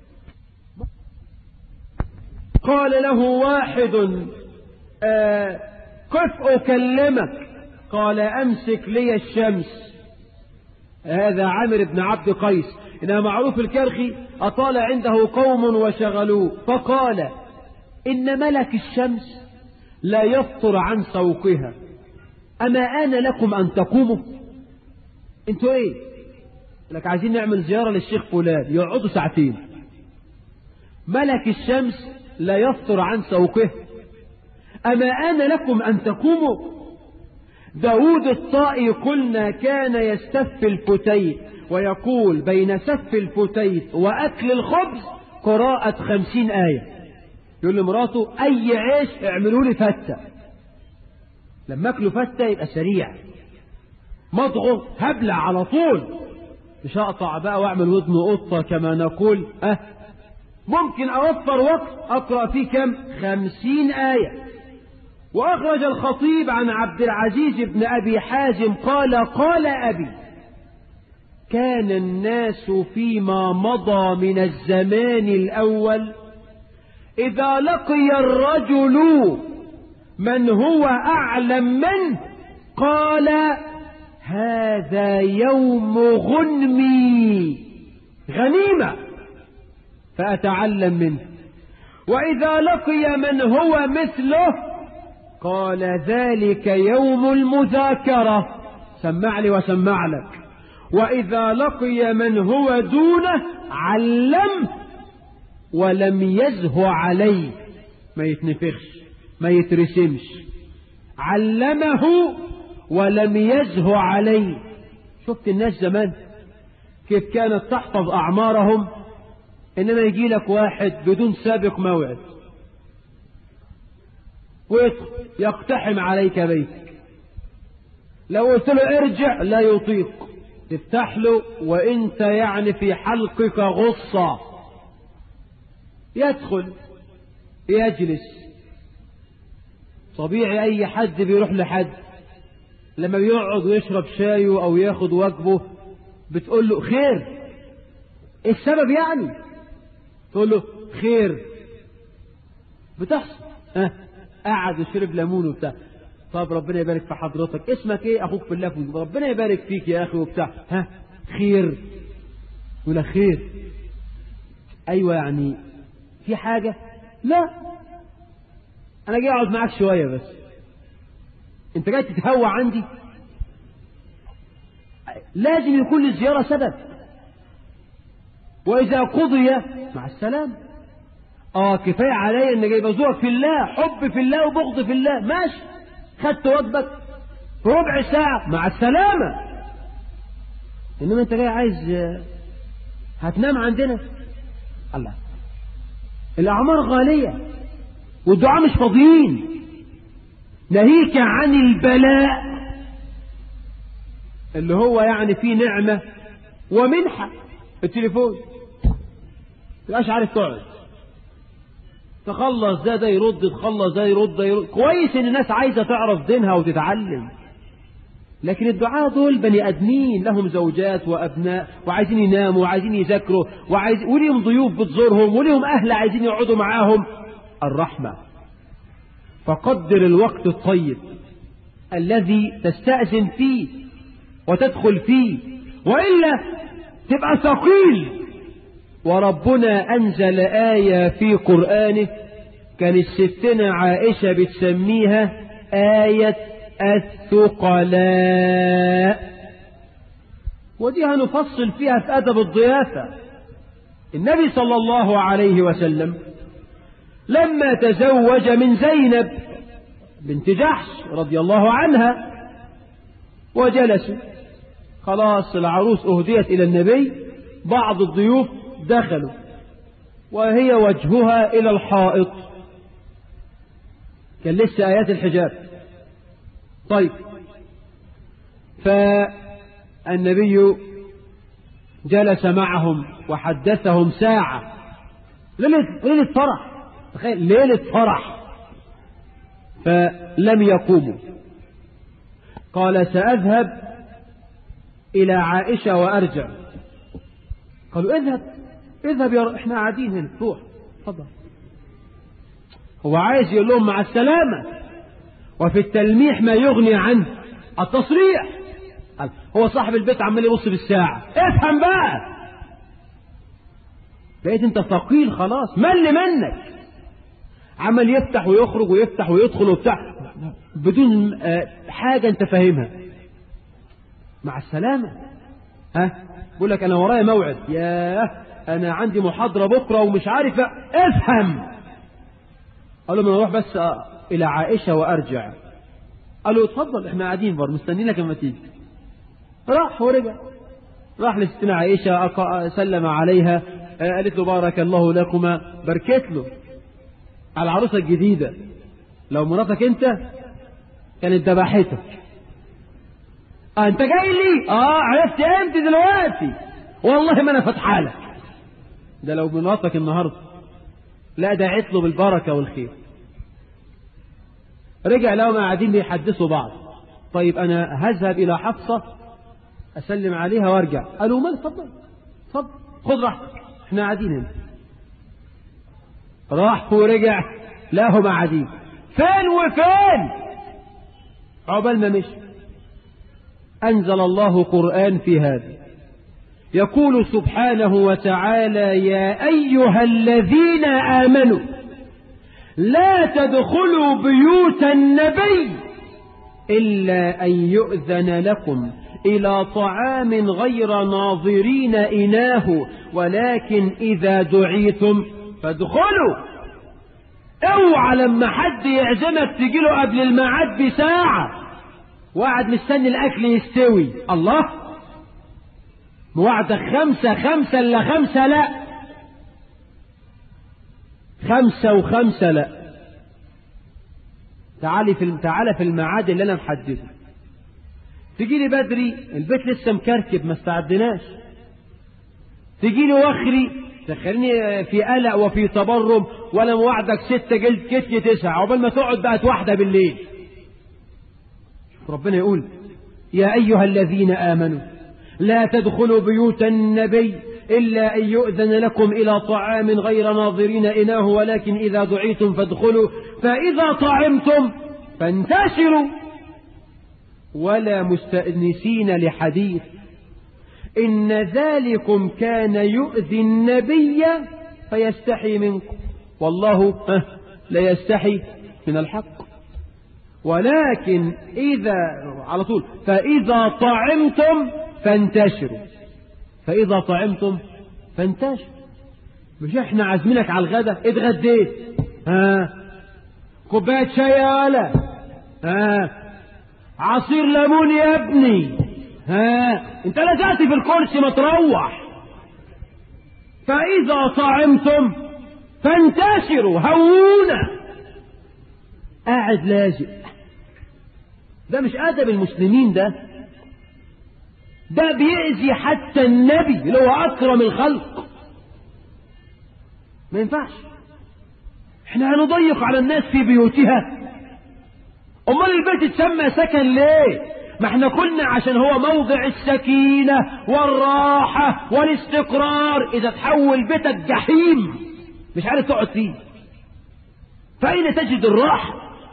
قال له واحد آه كيف أكلمك قال أمسك لي الشمس هذا عامر بن عبد قيس إنها معروف الكرخي أطال عنده قوم وشغلوه فقال إن ملك الشمس لا يفطر عن سوقها أما آن لكم أن تقوموا انتوا ايه لك عايزين نعمل زيارة للشيخ فلان يقعدوا ساعتين ملك الشمس لا يفطر عن سوقه أما آن لكم أن تقوموا داود الطائي قلنا كان يستف الفتيت ويقول بين سف الفتيت وأكل الخبز قراءة خمسين آية يقول لمراته أي عيش اعملوا لي فتة لما أكلوا فتة يبقى سريع مضغه هبلع على طول مش هقطع بقى واعمل ودن قطة كما نقول أه ممكن أوفر وقت أقرأ فيه كم خمسين آية وأخرج الخطيب عن عبد العزيز بن أبي حازم قال قال أبي كان الناس فيما مضى من الزمان الأول إذا لقي الرجل من هو أعلم منه قال هذا يوم غنمي غنيمة فأتعلم منه وإذا لقي من هو مثله قال ذلك يوم المذاكرة سمع لي وسمع لك وإذا لقي من هو دونه علمه ولم يزه عليه ما يتنفخش ما يترسمش علمه ولم يزه عليه شفت الناس زمان كيف كانت تحفظ أعمارهم إنما يجي لك واحد بدون سابق موعد ويدخل يقتحم عليك بيتك لو قلت له ارجع لا يطيق تفتح له وانت يعني في حلقك غصة يدخل يجلس طبيعي اي حد بيروح لحد لما بيقعد ويشرب شايه او ياخد وجبه بتقول له خير ايه السبب يعني تقول له خير بتحصل أه. قعد وشرب ليمون وبتاع طب ربنا يبارك في حضرتك اسمك ايه اخوك في الله ربنا يبارك فيك يا اخي وبتاع ها خير ولا خير ايوه يعني في حاجة لا انا جاي اقعد معاك شوية بس انت جاي تتهوى عندي لازم يكون للزيارة سبب واذا قضي مع السلامه اه كفاية عليا ان جاي بزورك في الله حب في الله وبغض في الله ماشي خدت وجبك في ربع ساعة مع السلامة انما انت جاي عايز هتنام عندنا الله الاعمار غالية والدعاء مش فاضيين ناهيك عن البلاء اللي هو يعني فيه نعمة ومنحة التليفون تبقاش عارف تقعد تخلص ده ده يرد تخلص ده يرد ده يرد كويس ان الناس عايزه تعرف دينها وتتعلم لكن الدعاء دول بني ادمين لهم زوجات وابناء وعايزين يناموا وعايزين يذاكروا وعايز وليهم ضيوف بتزورهم وليهم اهل عايزين يقعدوا معاهم الرحمه فقدر الوقت الطيب الذي تستأذن فيه وتدخل فيه والا تبقى ثقيل وربنا أنزل آية في قرآنه كانت ستنا عائشة بتسميها آية الثقلاء ودي هنفصل فيها في أدب الضيافة النبي صلى الله عليه وسلم لما تزوج من زينب بنت جحش رضي الله عنها وجلسوا خلاص العروس أهديت إلى النبي بعض الضيوف دخلوا وهي وجهها إلى الحائط كان لسه آيات الحجاب طيب فالنبي جلس معهم وحدثهم ساعة ليلة, ليلة فرح تخيل ليلة فرح فلم يقوموا قال سأذهب إلى عائشة وأرجع قالوا اذهب اذهب يا احنا قاعدين هنا روح اتفضل هو عايز يقول لهم مع السلامة وفي التلميح ما يغني عنه التصريح هو صاحب البيت عمال يبص بالساعة افهم بقى بقيت انت ثقيل خلاص مل منك عمال يفتح ويخرج ويفتح ويدخل وبتاع بدون حاجة انت فاهمها مع السلامة ها بقول لك انا ورايا موعد ياه انا عندي محاضرة بكرة ومش عارف افهم قالوا ما نروح بس الى عائشة وارجع قالوا اتفضل احنا قاعدين بر مستنينك لما تيجي راح ورجع راح لستنا عائشة سلم عليها قالت له بارك الله لكما بركت له على العروسة الجديدة لو مراتك انت كانت ذبحتك آه انت جاي لي اه عرفت انت دلوقتي والله ما انا فاتحه لك ده لو مراتك النهارده لا دعيت له بالبركه والخير رجع لهم قاعدين بيحدثوا بعض طيب انا هذهب الى حفصه اسلم عليها وارجع قالوا ما اتفضل اتفضل خد راحتك احنا قاعدين هنا راح ورجع لا هم قاعدين فين وفين عقبال ما مشي أنزل الله قرآن في هذا يقول سبحانه وتعالى يا أيها الذين آمنوا لا تدخلوا بيوت النبي إلا أن يؤذن لكم إلى طعام غير ناظرين إناه ولكن إذا دعيتم فادخلوا اوعى لما حد يعزمك تجيله قبل الميعاد بساعة وقعد مستني الأكل يستوي الله موعدك خمسة خمسة إلا خمسة لا خمسة وخمسة لا تعالي في تعالى في الميعاد اللي أنا محدده تجي لي بدري البيت لسه مكركب ما استعدناش تجي لي وخري تخليني في قلق وفي تبرم وانا موعدك ستة جلد كتلي تسعة عقبال ما تقعد بقت واحدة بالليل ربنا يقول يا أيها الذين آمنوا لا تدخلوا بيوت النبي إلا أن يؤذن لكم إلى طعام غير ناظرين إناه ولكن إذا دعيتم فادخلوا فإذا طعمتم فانتشروا ولا مستأنسين لحديث إن ذلكم كان يؤذي النبي فيستحي منكم والله لا يستحي من الحق ولكن إذا على طول فإذا طعمتم فانتشروا فإذا طعمتم فانتشروا مش احنا عازمينك على الغداء اتغديت ها كوبايه شاي يا ولا ها عصير ليمون يا ابني ها انت لا تأتي في الكرسي ما تروح فإذا طعمتم فانتشروا هونا قاعد لاجئ ده مش أدب المسلمين ده ده بيأذي حتى النبي اللي هو أكرم الخلق ما ينفعش احنا هنضيق على الناس في بيوتها امال البيت اتسمى سكن ليه ما احنا قلنا عشان هو موضع السكينة والراحة والاستقرار اذا تحول بيتك جحيم مش عارف تقعد فيه فأين تجد الراحة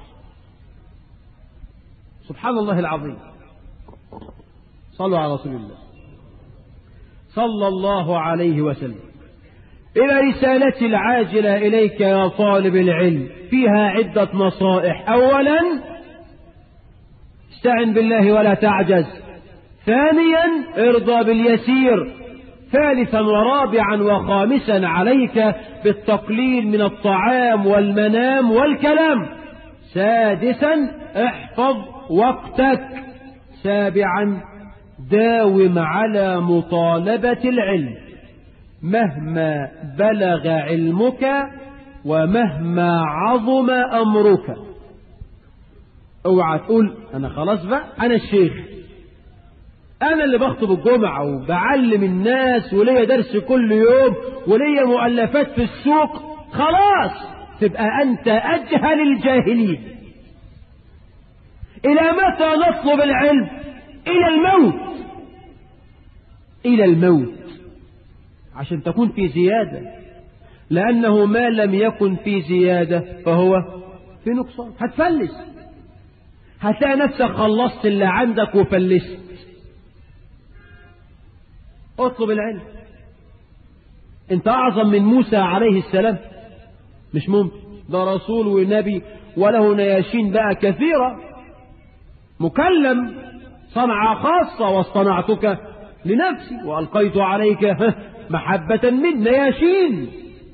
سبحان الله العظيم صلوا على رسول الله صلى الله عليه وسلم إلى رسالتي العاجلة إليك يا طالب العلم فيها عدة نصائح أولا استعن بالله ولا تعجز ثانيا ارضى باليسير ثالثا ورابعا وخامسا عليك بالتقليل من الطعام والمنام والكلام سادسا احفظ وقتك سابعا داوم على مطالبة العلم مهما بلغ علمك ومهما عظم أمرك اوعى تقول انا خلاص بقى انا الشيخ انا اللي بخطب الجمعة وبعلم الناس وليا درس كل يوم وليا مؤلفات في السوق خلاص تبقى انت اجهل الجاهلين الى متى نطلب العلم الى الموت الى الموت عشان تكون في زيادة لأنه ما لم يكن في زيادة فهو في نقصان هتفلس هتلاقي نفسك خلصت اللي عندك وفلست اطلب العلم انت اعظم من موسى عليه السلام مش ممكن ده رسول ونبي وله نياشين بقى كثيرة مكلم صنعة خاصة واصطنعتك لنفسي وألقيت عليك محبة من نياشين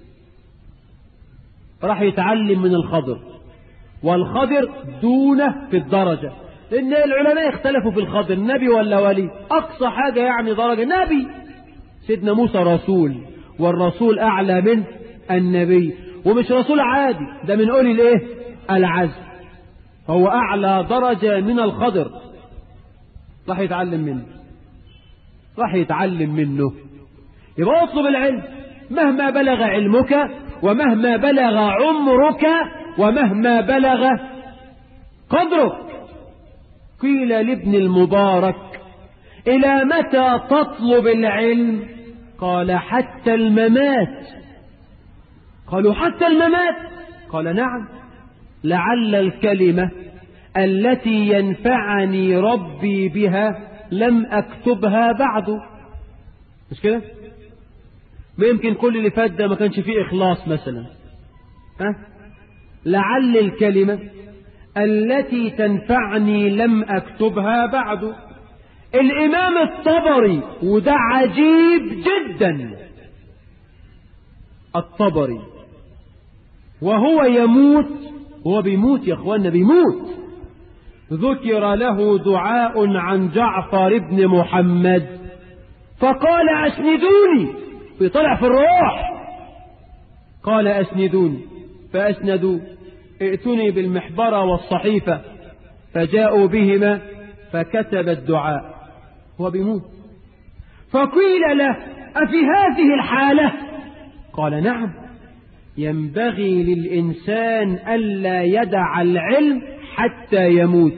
راح يتعلم من الخضر والخضر دونه في الدرجة لأن العلماء اختلفوا في الخضر نبي ولا ولي أقصى حاجة يعني درجة نبي سيدنا موسى رسول والرسول أعلى من النبي ومش رسول عادي ده من أولي الايه العزم فهو أعلى درجة من الخضر راح يتعلم منه راح يتعلم منه يبقى اطلب العلم مهما بلغ علمك ومهما بلغ عمرك ومهما بلغ قدرك قيل لابن المبارك إلى متى تطلب العلم قال حتى الممات قالوا حتى الممات قال نعم لعل الكلمة التي ينفعني ربي بها لم أكتبها بعد مش كده ما يمكن كل اللي فات ده ما كانش فيه إخلاص مثلا ها لعل الكلمة التي تنفعني لم أكتبها بعد الإمام الطبري وده عجيب جدا الطبري وهو يموت هو بيموت يا أخوانا بيموت ذكر له دعاء عن جعفر بن محمد فقال أسندوني بيطلع في الروح قال أسندوني فأسندوا ائتني بالمحبرة والصحيفة فجاءوا بهما فكتب الدعاء هو بيموت فقيل له أفي هذه الحالة قال نعم ينبغي للإنسان ألا يدع العلم حتى يموت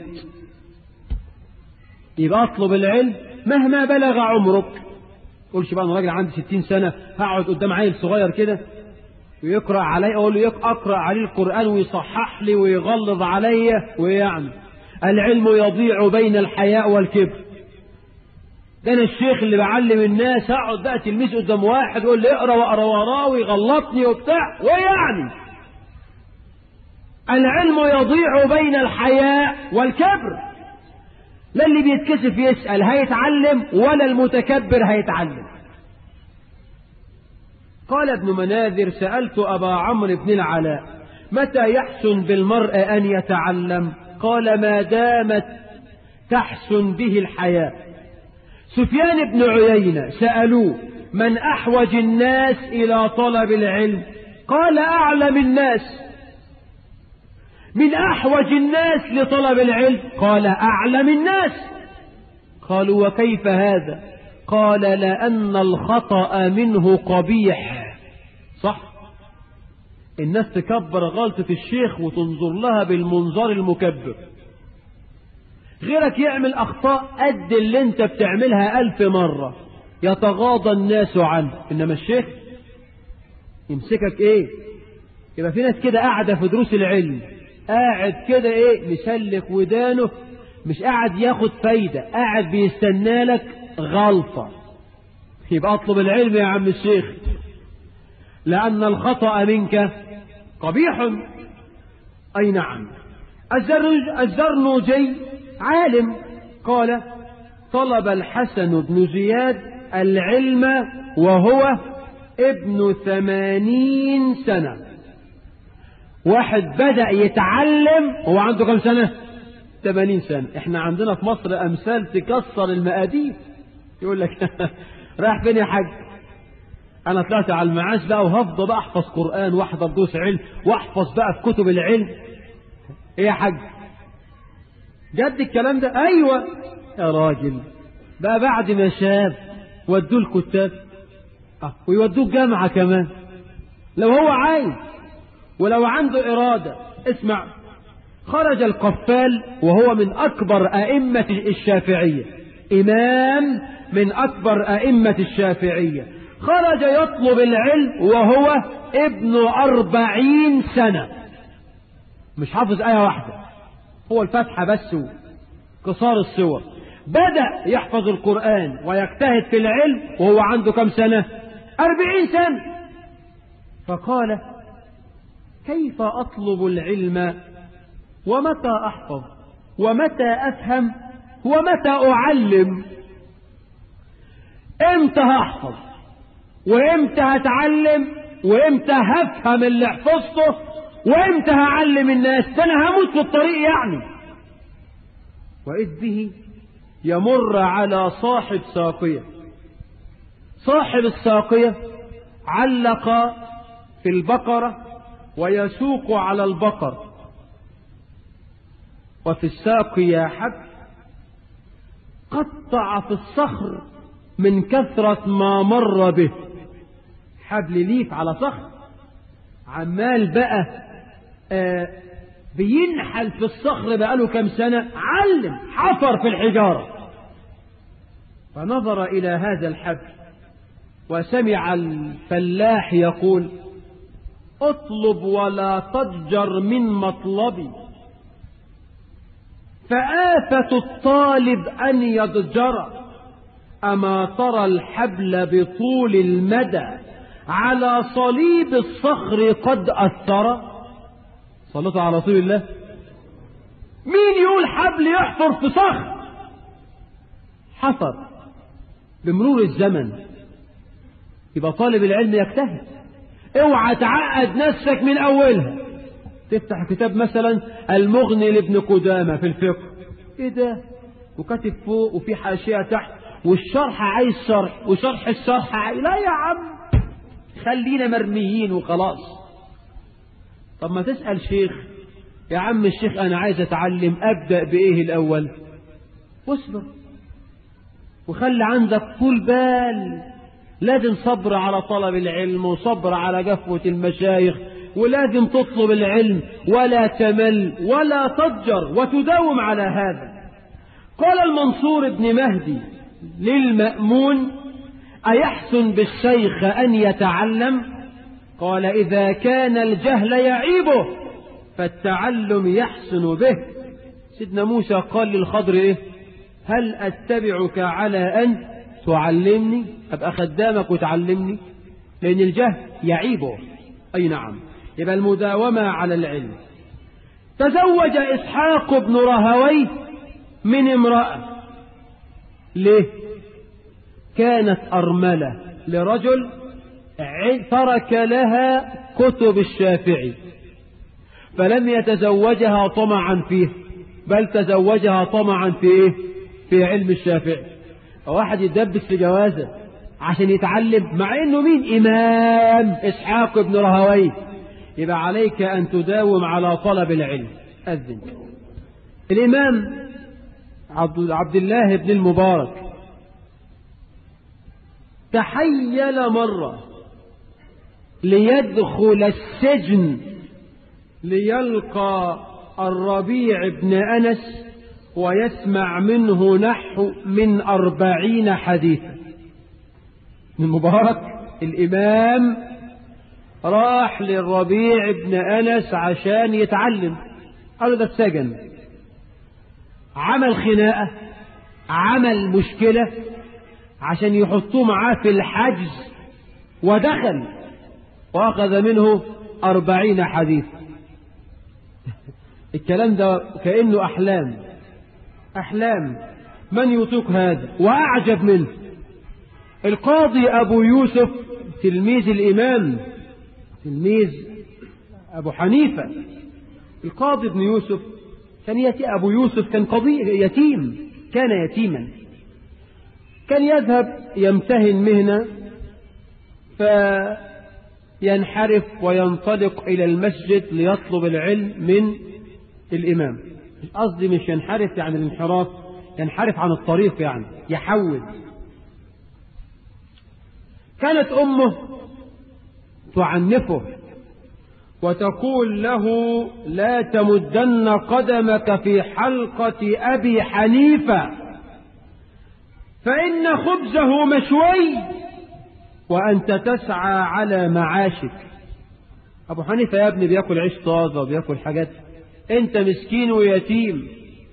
يبقى اطلب العلم مهما بلغ عمرك قولش بقى انا راجل عندي ستين سنة هقعد قدام عيل صغير كده ويقرأ علي أقول له أقرأ عليه القرآن ويصحح لي ويغلظ علي ويعني العلم يضيع بين الحياء والكبر ده انا الشيخ اللي بعلم الناس اقعد بقى تلميذ قدام واحد يقول لي اقرا واقرا وراه ويغلطني وبتاع ويعني العلم يضيع بين الحياء والكبر لا اللي بيتكسف يسأل هيتعلم ولا المتكبر هيتعلم قال ابن مناذر سألت أبا عمرو بن العلاء متى يحسن بالمرء أن يتعلم قال ما دامت تحسن به الحياة سفيان بن عيينة سألوه من أحوج الناس إلى طلب العلم قال أعلم الناس من أحوج الناس لطلب العلم قال أعلم الناس قالوا وكيف هذا قال لأن الخطأ منه قبيح صح الناس تكبر غلطة الشيخ وتنظر لها بالمنظار المكبر غيرك يعمل أخطاء قد اللي انت بتعملها ألف مرة يتغاضى الناس عنه إنما الشيخ يمسكك إيه يبقى في ناس كده قاعدة في دروس العلم قاعد كده إيه مسلك ودانه مش قاعد ياخد فايدة قاعد بيستنى لك غلطة يبقى اطلب العلم يا عم الشيخ لأن الخطأ منك قبيح أي نعم الزرنوجي عالم قال طلب الحسن بن زياد العلم وهو ابن ثمانين سنة واحد بدأ يتعلم وهو عنده كم سنة ثمانين سنة احنا عندنا في مصر أمثال تكسر المقادير يقول لك رايح فين يا حاج انا طلعت على المعاش بقى وهفضل بقى احفظ قرآن واحضر دروس علم واحفظ بقى في كتب العلم ايه يا حاج جد الكلام ده ايوه يا راجل بقى بعد ما شاف ودوه الكتاب اه ويودوه الجامعة كمان لو هو عايز ولو عنده إرادة اسمع خرج القفال وهو من أكبر أئمة الشافعية إمام من أكبر أئمة الشافعية خرج يطلب العلم وهو ابن أربعين سنة مش حافظ آية واحدة هو الفتحة بس قصار الصور بدأ يحفظ القرآن ويجتهد في العلم وهو عنده كم سنة أربعين سنة فقال كيف أطلب العلم ومتى أحفظ ومتى أفهم ومتى أعلم امتى هحفظ وامتى هتعلم وامتى هفهم اللي حفظته وامتى هعلم الناس ده انا هموت في الطريق يعني واذ به يمر على صاحب ساقية صاحب الساقية علق في البقرة ويسوق على البقر وفي الساقية حبل قطع في الصخر من كثرة ما مر به حبل ليف على صخر عمال بقى آه بينحل في الصخر بقاله كم سنة علم حفر في الحجارة فنظر إلى هذا الحبل وسمع الفلاح يقول اطلب ولا تضجر من مطلبي فآفة الطالب أن يضجر أما ترى الحبل بطول المدى على صليب الصخر قد أثر صلت على رسول الله مين يقول حبل يحفر في صخر حفر بمرور الزمن يبقى طالب العلم يجتهد اوعى تعقد نفسك من اولها تفتح كتاب مثلا المغني لابن قدامة في الفقه ايه ده وكاتب فوق وفي حاشية تحت والشرح عايز شرح وشرح الشرح عايز لا يا عم خلينا مرميين وخلاص طب ما تسأل شيخ يا عم الشيخ أنا عايز أتعلم أبدأ بإيه الأول واصبر وخلي عندك طول بال لازم صبر على طلب العلم وصبر على جفوة المشايخ ولازم تطلب العلم ولا تمل ولا تضجر وتداوم على هذا قال المنصور بن مهدي للمأمون أيحسن بالشيخ أن يتعلم قال إذا كان الجهل يعيبه فالتعلم يحسن به سيدنا موسى قال للخضر إيه هل أتبعك على أن تعلمني أبقى خدامك وتعلمني لأن الجهل يعيبه أي نعم يبقى المداومة على العلم تزوج إسحاق بن رهويه من امرأة ليه كانت أرملة لرجل ترك لها كتب الشافعي فلم يتزوجها طمعا فيه بل تزوجها طمعا في ايه في علم الشافعي واحد يتدبس في جوازه عشان يتعلم مع انه مين امام اسحاق بن رهويه يبقى عليك ان تداوم على طلب العلم اذن الامام عبد الله بن المبارك تحيل مرة ليدخل السجن ليلقى الربيع بن أنس ويسمع منه نحو من أربعين حديثا المبارك الإمام راح للربيع بن أنس عشان يتعلم قالوا ده السجن عمل خناقة عمل مشكلة عشان يحطوه معاه في الحجز ودخل وأخذ منه أربعين حديث الكلام ده كأنه أحلام أحلام من يطيق هذا وأعجب منه القاضي أبو يوسف تلميذ الإمام تلميذ أبو حنيفة القاضي ابن يوسف كان يتي أبو يوسف كان قضي يتيم كان يتيما كان يذهب يمتهن مهنة فينحرف وينطلق إلى المسجد ليطلب العلم من الإمام قصدي مش ينحرف يعني الانحراف ينحرف عن الطريق يعني يحول كانت أمه تعنفه وتقول له لا تمدن قدمك في حلقة أبي حنيفة فإن خبزه مشوي وأنت تسعى على معاشك أبو حنيفة يا ابني بياكل عيش طازة وبياكل حاجات أنت مسكين ويتيم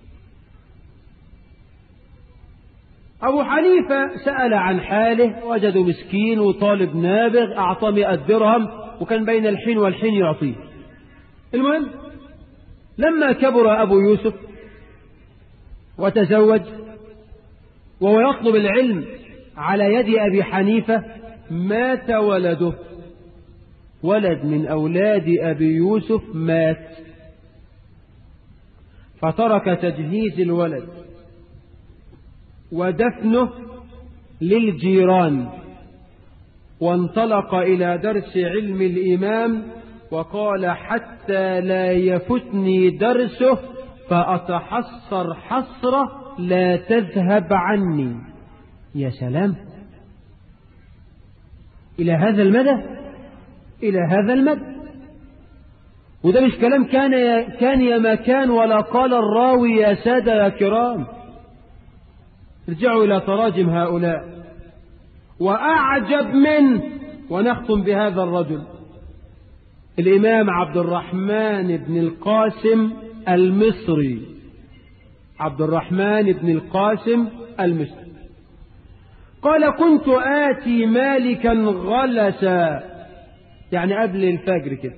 أبو حنيفة سأل عن حاله وجده مسكين وطالب نابغ أعطاه مئة درهم وكان بين الحين والحين يعطيه المهم لما كبر أبو يوسف وتزوج وهو يطلب العلم على يد أبي حنيفة مات ولده ولد من أولاد أبي يوسف مات فترك تجهيز الولد ودفنه للجيران وانطلق إلى درس علم الإمام وقال حتى لا يفتني درسه فأتحسر حسرة لا تذهب عني يا سلام إلى هذا المدى إلى هذا المدى وده مش كلام كان يا كان يا ما كان ولا قال الراوي يا سادة يا كرام ارجعوا إلى تراجم هؤلاء وأعجب منه ونختم بهذا الرجل الإمام عبد الرحمن بن القاسم المصري عبد الرحمن بن القاسم المصري قال كنت آتي مالكا غلسا يعني قبل الفجر كده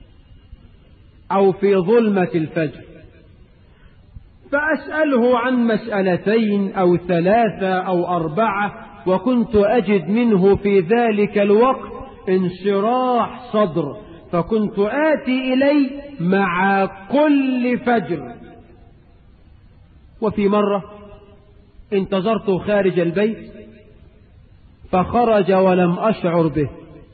أو في ظلمة الفجر فأسأله عن مسألتين أو ثلاثة أو أربعة وكنت أجد منه في ذلك الوقت انشراح صدر فكنت آتي إلي مع كل فجر وفي مرة انتظرته خارج البيت فخرج ولم أشعر به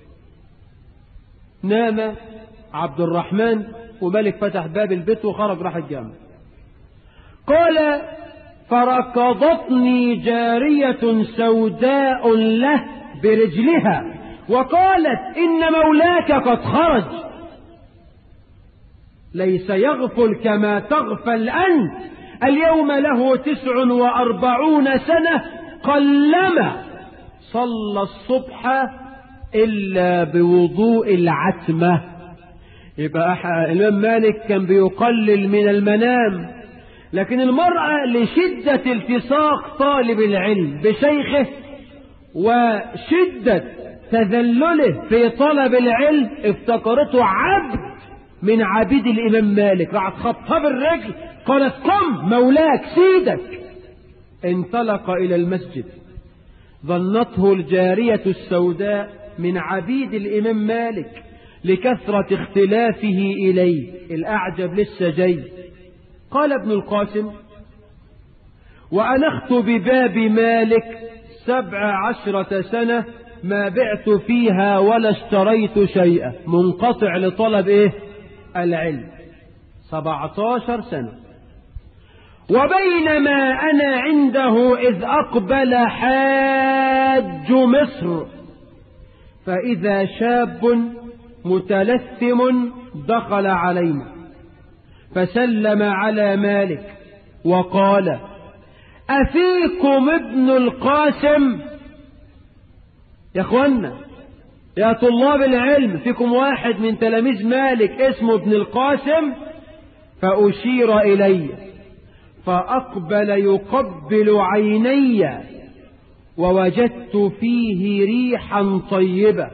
نام عبد الرحمن وملك فتح باب البيت وخرج راح الجامع قال فركضتني جارية سوداء له برجلها وقالت إن مولاك قد خرج ليس يغفل كما تغفل أنت اليوم له تسع وأربعون سنة قلما صلى الصبح إلا بوضوء العتمة يبقى الإمام مالك كان بيقلل من المنام لكن المرأة لشدة التصاق طالب العلم بشيخه وشدة تذلله في طلب العلم افتكرته عبد من عبيد الإمام مالك راح خطها بالرجل قالت قم مولاك سيدك انطلق إلى المسجد ظنته الجارية السوداء من عبيد الإمام مالك لكثرة اختلافه إليه الأعجب لسه جاي قال ابن القاسم وأنخت بباب مالك سبع عشرة سنة ما بعت فيها ولا اشتريت شيئا منقطع لطلب ايه العلم سبعتاشر سنة وبينما أنا عنده إذ أقبل حاج مصر فإذا شاب متلثم دخل علينا فسلم على مالك وقال أفيكم ابن القاسم يا اخوانا يا طلاب العلم فيكم واحد من تلاميذ مالك اسمه ابن القاسم فأشير إلي فأقبل يقبل عيني ووجدت فيه ريحا طيبة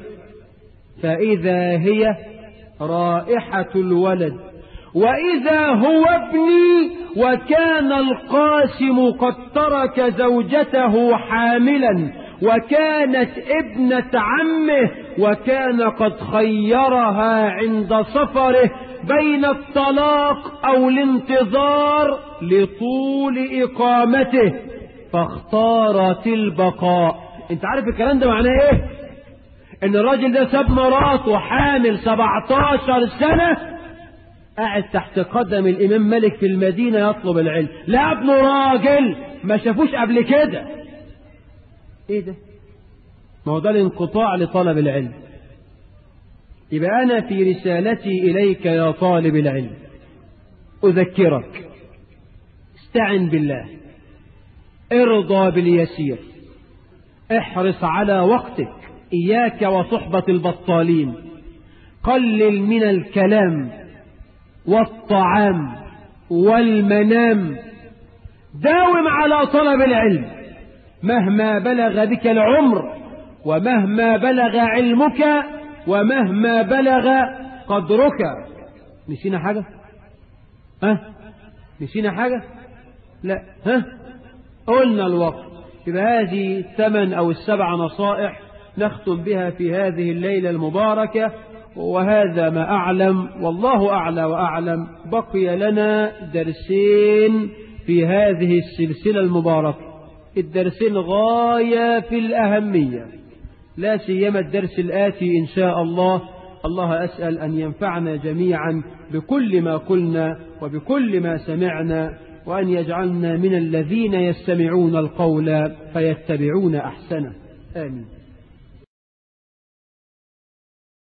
فإذا هي رائحة الولد وإذا هو ابني وكان القاسم قد ترك زوجته حاملا وكانت ابنة عمه وكان قد خيرها عند سفره بين الطلاق أو الانتظار لطول إقامته فاختارت البقاء انت عارف الكلام ده معناه ايه ان الراجل ده ساب مراته حامل 17 سنة قاعد تحت قدم الامام مالك في المدينة يطلب العلم لا ابنه راجل ما شافوش قبل كده ايه ده ما هو ده الانقطاع لطلب العلم يبقى انا في رسالتي اليك يا طالب العلم اذكرك استعن بالله ارضى باليسير احرص على وقتك إياك وصحبة البطالين قلل من الكلام والطعام والمنام داوم على طلب العلم مهما بلغ بك العمر ومهما بلغ علمك ومهما بلغ قدرك نسينا حاجة ها نسينا حاجة لا ها قلنا الوقت يبقى هذه الثمن أو السبع نصائح نختم بها في هذه الليلة المباركة وهذا ما أعلم والله أعلى وأعلم بقي لنا درسين في هذه السلسلة المباركة الدرسين غاية في الأهمية لا سيما الدرس الآتي إن شاء الله الله أسأل أن ينفعنا جميعا بكل ما قلنا وبكل ما سمعنا وأن يجعلنا من الذين يستمعون القول فيتبعون أحسنه آمين